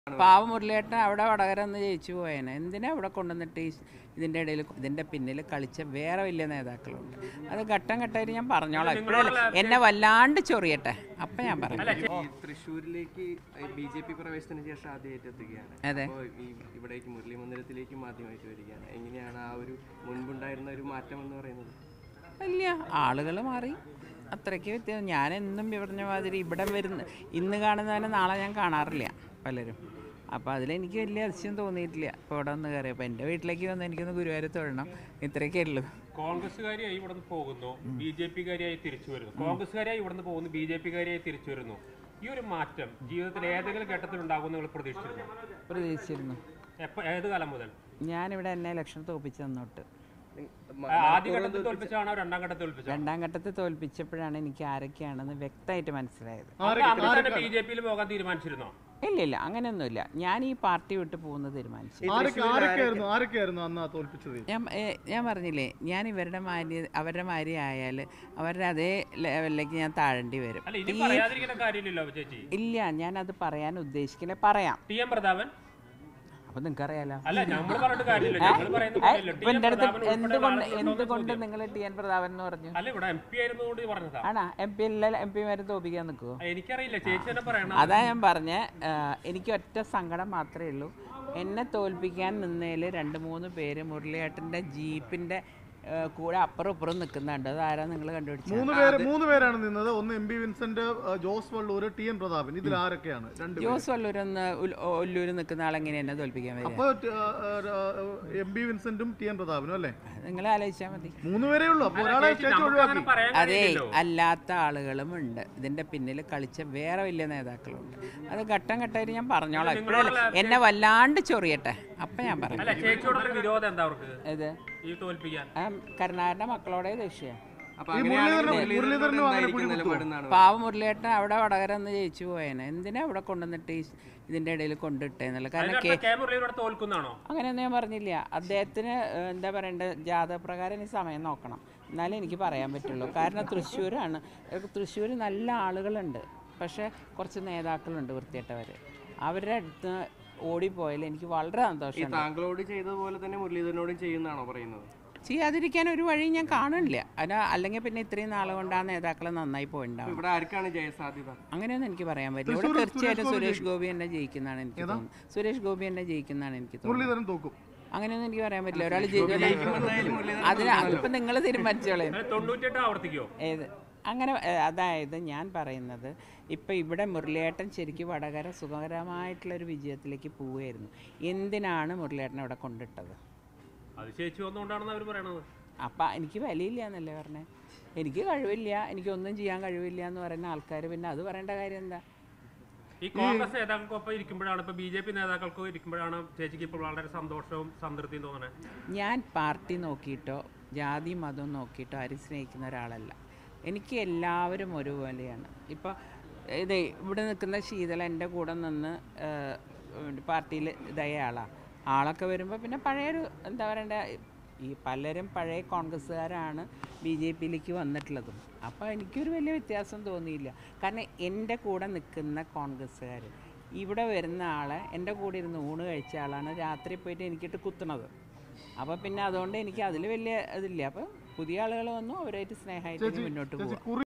പാവ മുരളിയേട്ടൻ അവിടെ വടകര ഒന്ന് ജയിച്ചു പോയേനെ എന്തിനാ ഇവിടെ കൊണ്ടുവന്നിട്ട് ഈ ഇതിൻ്റെ ഇടയിൽ ഇതിൻ്റെ പിന്നിൽ കളിച്ച വേറെ വലിയ നേതാക്കളുണ്ട് അത് ഘട്ടം ഘട്ടമായിട്ട് ഞാൻ പറഞ്ഞോളാം ഇപ്പോഴല്ല എന്നെ വല്ലാണ്ട് ചൊറിയട്ടെ അപ്പം ഞാൻ പറയാം ഈ തൃശ്ശൂരിലേക്ക് ബി ജെ പി പ്രവേശനത്തിന് ശേഷം ആദ്യമായിട്ട് എത്തുകയാണ് അതെ. അപ്പോൾ ഈ ഇവിടേക്ക് മുരളി മന്ദിരത്തിലേക്കും ആദ്യമായിട്ട് വരികയാണ് എങ്ങനെയാണ് ആ ഒരു മുൻപുണ്ടായിരുന്ന ഒരു മാറ്റം എന്ന് പറയുന്നത് വലിയ ആളുകൾ മാറി അത്രയ്ക്ക് വ്യത്യാസം ഞാൻ എന്നും പറഞ്ഞ മാതിരി ഇവിടെ വരുന്ന ഇന്ന് കാണുന്നവനെ നാളെ ഞാൻ കാണാറില്ല പലരും അപ്പോൾ അതിലെനിക്ക് വലിയ അതിശയം തോന്നിയിട്ടില്ല ഇപ്പോൾ ഇവിടെ ഒന്ന് കയറിയപ്പോൾ എൻ്റെ വീട്ടിലേക്ക് വന്ന് എനിക്കൊന്ന് ഗുരുവായൂർ തൊഴണം ഇത്രയൊക്കെ ഉള്ളൂ കോൺഗ്രസ്സുകാരിയായി ഇവിടുന്ന് പോകുന്നു ബി ജെ പിക്കാരിയായി തിരിച്ചു വരുന്നു കോൺഗ്രസ്സുകാരിയായി ഇവിടുന്ന് പോകുന്നു ബി ജെ പിക്കാരിയായി തിരിച്ചു വരുന്നു ഈ ഒരു മാറ്റം ജീവിതത്തിൽ ഏതെങ്കിലും ഘട്ടത്തിൽ ഉണ്ടാകുമെന്ന് നിങ്ങൾ പ്രതീക്ഷിച്ചിരുന്നു പ്രതീക്ഷിച്ചിരുന്നു എപ്പോ ഏത് കാലം മുതൽ ഞാനിവിടെ എന്നെ ഇലക്ഷൻ തോൽപ്പിച്ച് തന്നോട്ട് ആ, ആദ്യ ഘട്ടത്തിൽ തോൽപ്പിച്ചാണോ രണ്ടാം ഘട്ടത്തിൽ തോൽപ്പിച്ചോ രണ്ടാം ഘട്ടത്തിൽ തോൽപ്പിച്ചപ്പോഴാണ് എനിക്ക് ആരൊക്കെയാണെന്ന് വ്യക്തമായിട്ട് മനസ്സിലായത് അന്ന് തന്നെ ബി ജെ പിയിൽ പോകാൻ തീരുമാനിച്ചിരുന്നോ ഇല്ല ഇല്ല അങ്ങനെയൊന്നുമില്ല ഞാൻ ഈ പാർട്ടി വിട്ട് പോകുന്നത് തീരുമാനിച്ചു ആരൊക്കെ ആരൊക്കെയായിരുന്നു ആരൊക്കെയായിരുന്നു അന്ന് ആ തോൽപ്പിച്ചത് ഞാൻ ഏ, ഞാൻ പറഞ്ഞില്ലേ ഞാൻ ഇവരുടെ മാരി അവരുടെ മാരി ആയാൽ അവരുടെ അതേ ലെവലിലേക്ക് ഞാൻ താഴേണ്ടി വരും അല്ല ഇനി പറയാതിരിക്കേണ്ട കാര്യമില്ലല്ലോ ചേച്ചി ഇല്ല ഞാൻ അത് പറയാൻ ഉദ്ദേശിക്കില്ല പറയാം ടി എം പ്രതാപൻ അപ്പൊ നിങ്ങൾക്ക് അറിയാലോ അല്ല നമ്മൾ പറഞ്ഞിട്ട് കാര്യമില്ല ഞങ്ങൾ പറയുന്നത് കാര്യമില്ല. ടി. എം. എൻ്റെ അടുത്ത് പ്രതാപൻ ഉൾപ്പെടെ എന്തുകൊണ്ട് ആളുകളുണ്ടോ എന്ന് എന്തുകൊണ്ട് ചോദ്യം. നിങ്ങൾ ടി എൻ പ്രതാപൻ എന്ന് പറഞ്ഞു അല്ല ഇവിടെ എം പി ആയിരുന്നതുകൊണ്ട് പറഞ്ഞതാ ആണാ എം പി എല്ലാ എം പിമാരും തോപ്പിക്കാൻ നിൽക്കുമോ ആ, എനിക്കറിയില്ല ചേച്ചി തന്നെ പറയണം അതാ ഞാൻ പറഞ്ഞ എനിക്ക് ഒറ്റ സങ്കടം മാത്രമേ ഉള്ളൂ എന്നെ തോൽപ്പിക്കാൻ നിന്നതിൽ രണ്ട് മൂന്ന് പേര് മുരളിയേട്ടൻ്റെ ജീപ്പിൻ്റെ ആ, കൂടെ അപ്പുറം ഇപ്പുറം നിൽക്കുന്നുണ്ട് അതാരാ നിങ്ങൾ കണ്ടുപിടിച്ചത് മൂന്ന് പേര് മൂന്ന് പേരാണ് നിന്നത് ഒന്ന് എം പി വിൻസെന്റ് ആ, ജോസ് വള്ളൂർ ടി എൻ പ്രതാപൻ ഇതിൽ ആരൊക്കെയാണ് രണ്ട് പേര്. ജോസ് വല്ലൂരൊന്ന് ഒല്ലൂര് നിൽക്കുന്ന ആളെങ്ങനെ എന്നെ തോൽപ്പിക്കാൻ വരിക അപ്പൊ എം പി വിൻസെന്റും ടി എൻ പ്രതാപനും അല്ലേ നിങ്ങൾ ആലോചിച്ചാൽ മതി മൂന്ന് പേരേ ഉള്ളൂ അപ്പൊ ഒരാളെ ചേച്ചി, ചേച്ചി നമുക്ക് അങ്ങനെ ഒഴിവാക്കി പറയാൻ അതേ കഴിയില്ലല്ലോ അല്ലാത്ത ആളുകളും ഉണ്ട് ഇതിന്റെ പിന്നിൽ കളിച്ച വേറെ വലിയ നേതാക്കളുണ്ട് അത് ഘട്ടം ഘട്ടമായിട്ട് ഞാൻ പറഞ്ഞോളാം ഇപ്പോഴല്ല എന്നെ വല്ലാണ്ട് ചൊറിയട്ടെ അപ്പം ഞാൻ പറയാം അല്ല ചേച്ചിയോടുള്ള വിരോധം എന്താ അവർക്ക് ഇത് ഈ തോൽപ്പിക്കാൻ ആ കരുണാകരൻ്റെ മക്കളോടെ ദേഷ്യ അപ്പൊ ഈ അങ്ങനെയാണെങ്കിൽ മുരളീധരനും- മുരളീധരനും അങ്ങനെ എന്തായിരിക്കും കുഴി കുത്തുവോ? നിലപാടെന്നാണ് പാവ മുരളിയേട്ടൻ അവിടെ വടകര ഒന്ന് ജയിച്ചു പോയേനെ എന്തിനാ ഇവിടെ കൊണ്ടുവന്നിട്ട് ഈ ഇതിന്റെ ഇടയിൽ കൊണ്ടിട്ടേന്നല്ല കാരണം കെ അതിനർത്ഥം കെ മുരളി ഇവിടെ തോൽക്കുന്നാണോ അങ്ങനെയൊന്നും ഞാൻ പറഞ്ഞില്ല അദ്ദേഹത്തിന് ഏഹ്, എന്താ പറയണ്ടേ ജാതകപ്രകാരം ഇനി സമയം നോക്കണം എന്നാലേ എനിക്ക് പറയാൻ പറ്റുള്ളൂ കാരണം തൃശ്ശൂരാണ് തൃശ്ശൂർ നല്ല ആളുകളുണ്ട് പക്ഷേ കുറച്ച് നേതാക്കളുണ്ട് വൃത്തിയിട്ടവർ അവരുടെ അടുത്ത് ഓടിപ്പോയാൽ എനിക്ക് വളരെ ഈ സന്തോഷമുണ്ട് താങ്കളോട് ചെയ്തതുപോലെ തന്നെ മുരളീധരനോടും ചെയ്യുന്നതാണോ പറയുന്നത് ചെയ്യാതിരിക്കാൻ ഒരു വഴി ഞാൻ കാണില്ല അതിന് അല്ലെങ്കിൽ പിന്നെ ഇത്രയും നാളെ കൊണ്ട് ആ നേതാക്കൾ നന്നായി പോയിണ്ടാവും ഇവിടെ ആർക്കാണ് ജയസാധ്യത അങ്ങനെയൊന്നും എനിക്ക് പറയാൻ പറ്റില്ല ഇവിടെ തീർച്ചയായിട്ടും സുരേഷ് ഗോപി തന്നെ ജയിക്കുന്നതാണ് എനിക്ക് തോന്നുന്നത് സുരേഷ് ഗോപി തന്നെ ജയിക്കുന്നതാണ് എനിക്ക് തോന്നുന്നത് മുരളീധരൻ തോക്കും അങ്ങനെയൊന്നും എനിക്ക് പറയാൻ പറ്റില്ല ഒരാൾ അതിന് ഇപ്പൊ നിങ്ങൾ തീരുമാനിച്ചോളേ അത് തൊണ്ണൂറ്റെട്ട് ആവർത്തിക്കോ ഏത് അങ്ങനെ ഏ, അതായത് ഞാൻ പറയുന്നത് ഇപ്പം ഇവിടെ മുരളിയേട്ടൻ ശരിക്കും വടകര സുഖകരമായിട്ടുള്ള ഒരു വിജയത്തിലേക്ക് പോവുകയായിരുന്നു എന്തിനാണ് മുരളിയേട്ടൻ അവിടെ കൊണ്ടിട്ടത് അത് ചേച്ചി വന്നുകൊണ്ടാണെന്ന് അവർ പറയണത് അപ്പം എനിക്ക് വിലയില്ല എന്നല്ലേ പറഞ്ഞേ എനിക്ക് കഴിവില്ല എനിക്കൊന്നും ചെയ്യാൻ കഴിവില്ല എന്ന് പറയുന്ന ആൾക്കാർ പിന്നെ അത് പറയേണ്ട കാര്യം എന്താ ഈ കോൺഗ്രസ് നേതാക്കൾക്കൊപ്പം ഇരിക്കുമ്പോഴാണ് ഇപ്പൊ ബി ജെ പി നേതാക്കൾക്ക് ഇരിക്കുമ്പോഴാണ് ചേച്ചിക്ക് ഇപ്പോൾ വളരെ സന്തോഷവും സംതൃപ്തിയും തോന്നണേ ഞാൻ പാർട്ടി നോക്കിയിട്ടോ ജാതി മതം നോക്കിയിട്ടോ ആരും സ്നേഹിക്കുന്ന ഒരാളല്ല എനിക്ക് എല്ലാവരും ഒരുപോലെയാണ് ഇപ്പോൾ ഇത് ഇവിടെ നിൽക്കുന്ന ശീതള എൻ്റെ കൂടെ നിന്ന് പാർട്ടിയിൽ ഇതായ ആളാണ് ആളൊക്കെ വരുമ്പോൾ പിന്നെ പഴയൊരു എന്താ പറയണ്ട ഈ പലരും പഴയ കോൺഗ്രസ്സുകാരാണ് ബി ജെ പിയിലേക്ക് വന്നിട്ടുള്ളതും അപ്പോൾ എനിക്കൊരു വലിയ വ്യത്യാസം തോന്നിയില്ല കാരണം എൻ്റെ കൂടെ നിൽക്കുന്ന കോൺഗ്രസ്സുകാർ ഇവിടെ വരുന്ന ആളെ എൻ്റെ കൂടെ ഇരുന്ന് ഊണ് കഴിച്ച ആളാണ് രാത്രി പോയിട്ട് എനിക്കിട്ട് കുത്തണത് അപ്പോൾ പിന്നെ അതുകൊണ്ട് എനിക്ക് അതിൽ വലിയ ഇതില്ല അപ്പോൾ പുതിയ ആളുകൾ വന്നു അവരായിട്ട് സ്നേഹമായിട്ട് ഇനി മുന്നോട്ട് പോകും ചേച്ചി കുറി